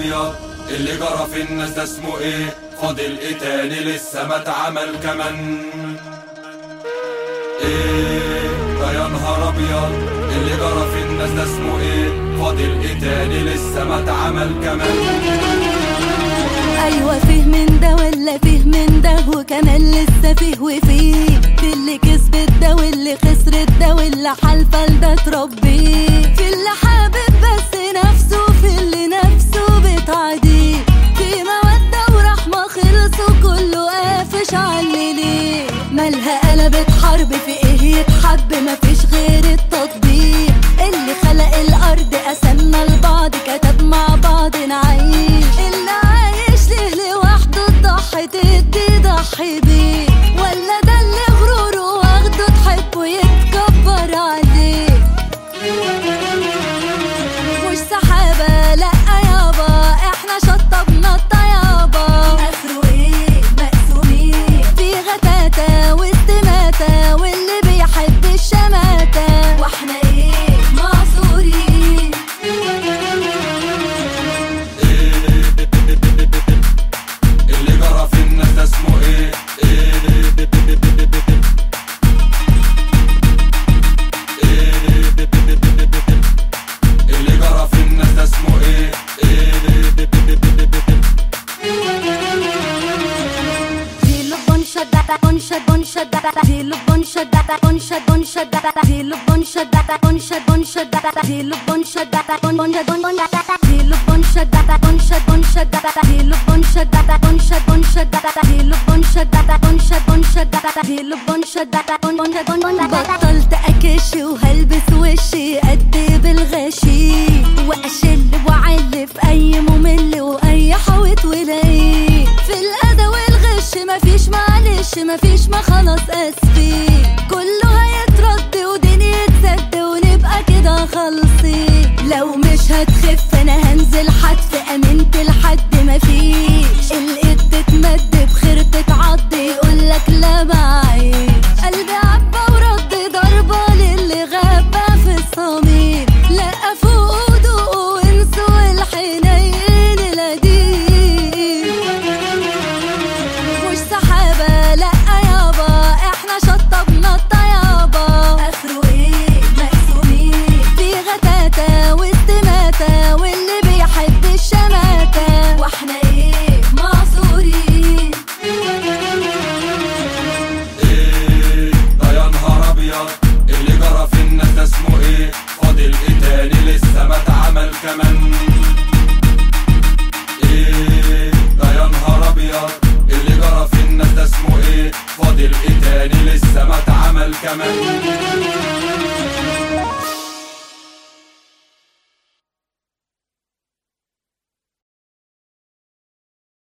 ابيض اللي جرى في الناس ده اسمه ايه فاضل ايه تاني لسه ما اتعمل كمان ايه ده يا نهار ابيض اللي جرى في الناس ده اسمه ايه فاضل ايه تاني لسه ما اتعمل كمان ايوه فيه من ده ولا فيه من ده وكمان لسه فيه وفيه في اللي كسبت ده واللي خسرت ده واللي حالفه لده تربيه في اللي حابب بس نفسه في اللي نفسه بتعديه في موده ورحمه خلصوا كله قافش علي ليه مالها قلبت حرب في ايه يتحب مفيش غير التطبيق اللي خلق الارض قسمنا لبعض كتب مع بعض نعيش اللي عايش ليه لوحده تضحي تدي ضحي بيه ولا ده اللي غروره واخده تحبه يتكبر عليه مش سحابة لا يابا احنا شطبنا الطيابة اخره ايه مقسومين في غتاتة واستماتة واللي بيحب الشماتة واحنا ايه معذورين اللي جرى في الناس ده اسمه ايه ايه اللي جرى في الناس ده اسمه ايه Dilo bonshot data bonshot bonshot data Dilo bonshot data bonshot bonshot data Dilo bonshot data bonshot bonshot data Dilo bonshot data bon bon bon bon data Dilo bonshot data bonshot bonshot data Dilo bonshot data bonshot bonshot data Dilo bonshot data bonshot bonshot data Dilo bonshot data bon bon bon bon data بطلت اكش وهلبس وشي قد بالغشي واشل واعل في اي ممل واي حوت ولاقيه في الاذى والغش مفيش معلش مفيش ما خلاص اسفي كله هيترد ودنيا تسد ونبقى كده خالصين لو مش هتخف انا هنزل حتف امنت لحد مفيش الايد